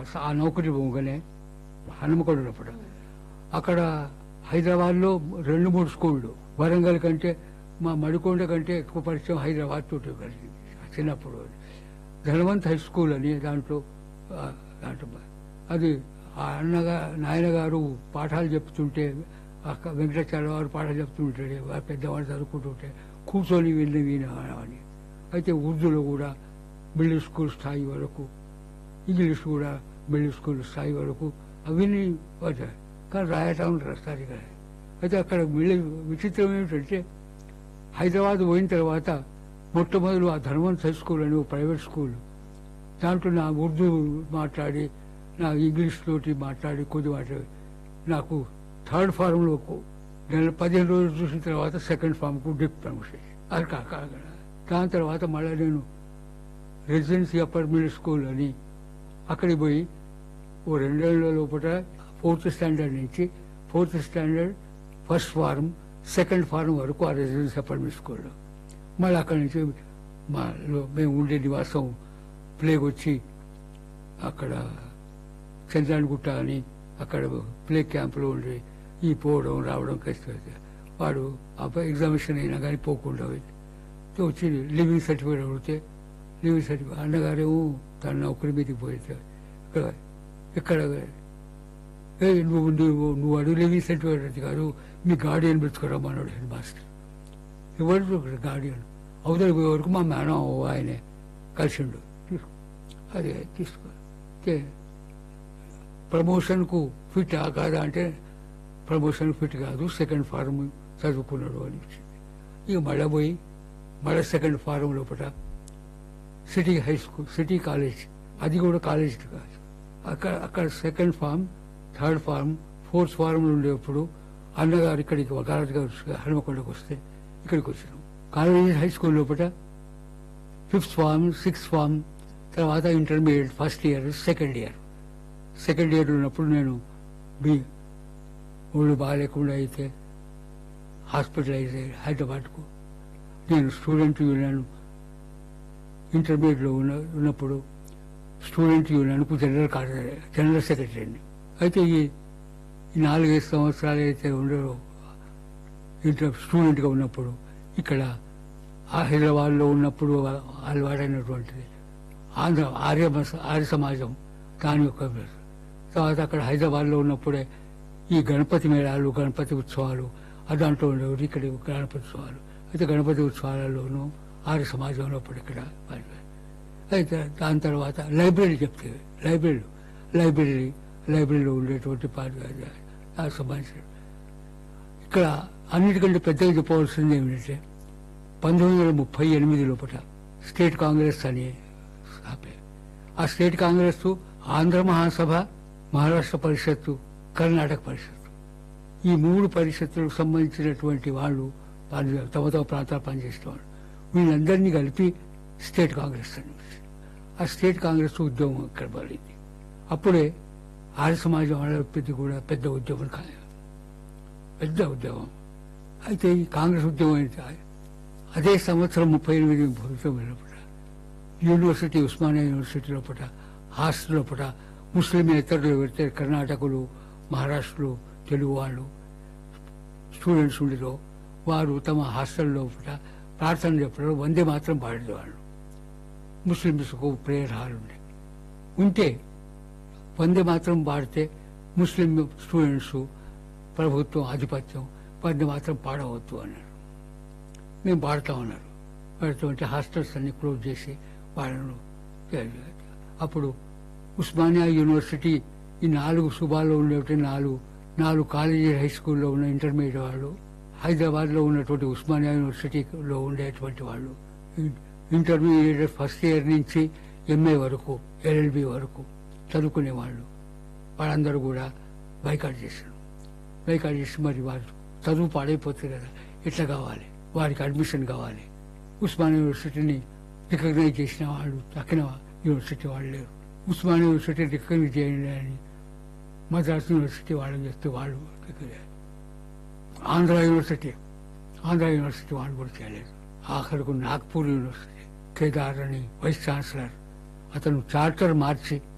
ఆ నౌకరి పోగానే హనుమకొండ ఉన్నప్పుడు అక్కడ హైదరాబాద్లో రెండు మూడు స్కూళ్ళు వరంగల్ కంటే మా మడికొండ కంటే ఎక్కువ పరిచయం హైదరాబాద్ తోటి కలిగింది చిన్నప్పుడు ధనవంత్ హై స్కూల్ అని దాంట్లో ఆ, దాంట్లో అది ఆ అన్నగా నాయనగారు పాఠాలు చెప్తుంటే అక్క వెంకటాచార్య వారు పాఠాలు చెప్తుంటాడు వారు పెద్దవాళ్ళు చదువుకుంటుంటే కూర్చొని విని వినని అయితే ఉర్దూలో కూడా మిడిల్ స్కూల్ స్థాయి వరకు ఇంగ్లీష్ కూడా మిడిల్ స్కూల్ స్థాయి వరకు అవన్నీ వచ్చాయి కానీ రాయటం రాస్తారు ఇక్కడ అయితే అక్కడ మిడిల్ విచిత్రం ఏమిటంటే హైదరాబాద్ పోయిన తర్వాత మొట్టమొదలు ఆ ధర్మంత్ హై స్కూల్ అని ఒక ప్రైవేట్ స్కూల్ దాంట్లో నా ఉర్దూ మాట్లాడి నా ఇంగ్లీష్ తోటి మాట్లాడి కొద్ది మాట్లాడి నాకు థర్డ్ ఫార్మ్లో నెల పదిహేను రోజులు చూసిన తర్వాత సెకండ్ ఫార్మ్కు డిప్ ప్రమోషన్ అది కాక దాని తర్వాత మళ్ళీ నేను రెసిడెన్సీ అప్పర్ మిడిల్ స్కూల్ అని అక్కడికి పోయి ఓ రెండేళ్ల లోపల ఫోర్త్ స్టాండర్డ్ నుంచి fourth standard first form second form వరకు ఆ రెసిడెన్సీ అప్పర్ మిడిల్ స్కూల్లో మళ్ళీ అక్కడి నుంచి మా లో- మేము ఉండే నివాసం ప్లేగ్ వచ్చి అక్కడ చంద్రానిగుట్ట అని అక్కడ ప్లే క్యాంపులో ఉండి ఈ పోవడం రావడం కష్టం వాడు అబ్బాయి ఎగ్జామినేషన్ అయినా కానీ పోకుండా పోయి. తో వచ్చి లివింగ్ సర్టిఫికేట్ అడిగితే లివింగ్ సర్టిఫికేట్ అన్నగారేమో తన నౌకరి మీదకి పోయితే ఇక్కడ ఇక్కడ ఏ నువ్వు నువ్వు నువ్వు అడుగు లివింగ్ సర్టిఫికేట్ అది కాదు మీ గార్డియన్ పెట్టుకురమ్మన్నాడు హెడ్ మాస్టర్ ఎవరు గార్డియన్ అవతల పోయే వరకు మా మేడం ఆయనే కలిసిండు అదే తీసుకో అయితే ప్రమోషన్కు ఫిట్ ఆ కాదా అంటే ప్రమోషన్ ఫిట్ కాదు సెకండ్ ఫారం చదువుకున్నాడు అని వచ్చింది ఇక మళ్ళీ పోయి మళ్ళీ సెకండ్ ఫారం లోపల city high school city college అది కూడా కాలేజ్ కాదు అక్కడ అక్కడ second form third form fourth form ఉండేప్పుడు అన్నగారు ఇక్కడికి వకాలత్ గారు హనుమకొండకు వస్తే ఇక్కడికి వచ్చినాం కాలేజ్ హై స్కూల్ లోపల ఫిఫ్త్ ఫామ్ సిక్స్త్ ఫామ్ తర్వాత intermediate first year second year second year ఉన్నప్పుడు నేను బి ఒళ్ళు బాగాలేకుండా అయితే హాస్పిటలైజ్ అయ్యి హైదరాబాద్కు నేను స్టూడెంట్ యూనియన్ ఇంటర్మీడియట్లో ఉన్న ఉన్నప్పుడు స్టూడెంట్ యూనియన్కు జనరల్ కార్యదర్శి జనరల్ సెక్రటరీని అయితే ఈ ఈ నాలుగైదు సంవత్సరాలు అయితే ఉండరో ఇంటర్ స్టూడెంట్గా ఉన్నప్పుడు ఇక్కడ ఆ హైదరాబాద్లో ఉన్నప్పుడు అలవాటైనటువంటిది ఆంధ్ర ఆర్య మస- ఆర్య సమాజం దాని యొక్క తర్వాత అక్కడ హైదరాబాద్లో ఉన్నప్పుడే ఈ గణపతి మేళాలు గణపతి ఉత్సవాలు ఆ దాంట్లో ఉండేవారు ఇక్కడ గణపతి ఉత్సవాలు అయితే గణపతి ఉత్సవాలలోనూ ఆర్య సమాజంలో అప్పుడు ఇక్కడ పాల్గొన్నారు. అయితే దాని తర్వాత లైబ్రరీ చెప్తే లైబ్రరీ లైబ్రరీ లైబ్రరీలో ఉండేటువంటి పాల్గొ ఆ సంబంధించిన ఇక్కడ అన్నిటికంటే పెద్దగా చెప్పవలసింది ఏమిటంటే పంతొమ్మిది వందల ముప్పై ఎనిమిది లోపల స్టేట్ కాంగ్రెస్ అని స్థాపే ఆ స్టేట్ కాంగ్రెస్ ఆంధ్ర మహాసభ మహారాష్ట్ర పరిషత్తు కర్ణాటక పరిషత్తు ఈ మూడు పరిషత్తులకు సంబంధించినటువంటి వాళ్ళు పని- తమ తమ ప్రాంతాలు పనిచేసిన వాళ్ళు వీళ్ళందరినీ కలిపి స్టేట్ కాంగ్రెస్ అని వచ్చింది. ఆ స్టేట్ కాంగ్రెస్ ఉద్యమం ఇక్కడ పడింది అప్పుడే ఆర్య సమాజం వాళ్ళ పెద్ద కూడా పెద్ద ఉద్యమం కాదు పెద్ద ఉద్యమం అయితే ఈ కాంగ్రెస్ ఉద్యమం అయితే అదే సంవత్సరం ముప్పై ఎనిమిది ఫలితం లోపల యూనివర్సిటీ ఉస్మానియా యూనివర్సిటీ లోపల హాస్టల్ లోపల ముస్లిమేతరులు పెడితే కర్ణాటకలు మహారాష్ట్రలు తెలుగు వాళ్ళు స్టూడెంట్స్ ఉండిరో వారు తమ హాస్టల్ లోపల ప్రార్థన చెప్పడం వందే మాత్రం పాడేవాళ్ళు ముస్లిమ్స్కు ప్రేయర్ హాల్ ఉండే ఉంటే వందే మాత్రం పాడితే ముస్లిం స్టూడెంట్స్ ప్రభుత్వం ఆధిపత్యం వందే మాత్రం పాడవద్దు అన్నారు మేము పాడతామన్నారు పాడుతుంటే హాస్టల్స్ అన్ని క్లోజ్ చేసి వాళ్ళను అప్పుడు ఉస్మానియా యూనివర్సిటీ ఈ నాలుగు సుబాల్లో ఉండేటువంటి నాలుగు నాలుగు కాలేజీ హై స్కూల్లో ఉన్న ఇంటర్మీడియట్ వాళ్ళు హైదరాబాద్లో ఉన్నటువంటి ఉస్మానియా యూనివర్సిటీలో ఉండేటువంటి వాళ్ళు ఇంటర్మీడియట్ ఫస్ట్ ఇయర్ నుంచి ఎంఏ వరకు ఎల్ఎల్బి వరకు చదువుకునే వాళ్ళు వాళ్ళందరూ కూడా బైకాట్ చేశారు బైకాట్ చేసి మరి వారు చదువు పాడైపోతుంది కదా ఎట్లా కావాలి వారికి అడ్మిషన్ కావాలి ఉస్మానియా యూనివర్సిటీని రికగ్నైజ్ చేసిన వాళ్ళు తక్కిన యూనివర్సిటీ వాళ్ళు లేరు ఉస్మానియా యూనివర్సిటీ రికగ్నైజ్ చేయండి అని మద్రాస్ యూనివర్సిటీ వాళ్ళని చెప్తే వాళ్ళు recognize. Andhra university Andhra university వాళ్ళు కూడా చేయలేదు ఆఖరుకు నాగ్పూర్ యూనివర్సిటీ కేదార్ అని వైస్ ఛాన్సలర్ అతను చార్టర్ మార్చి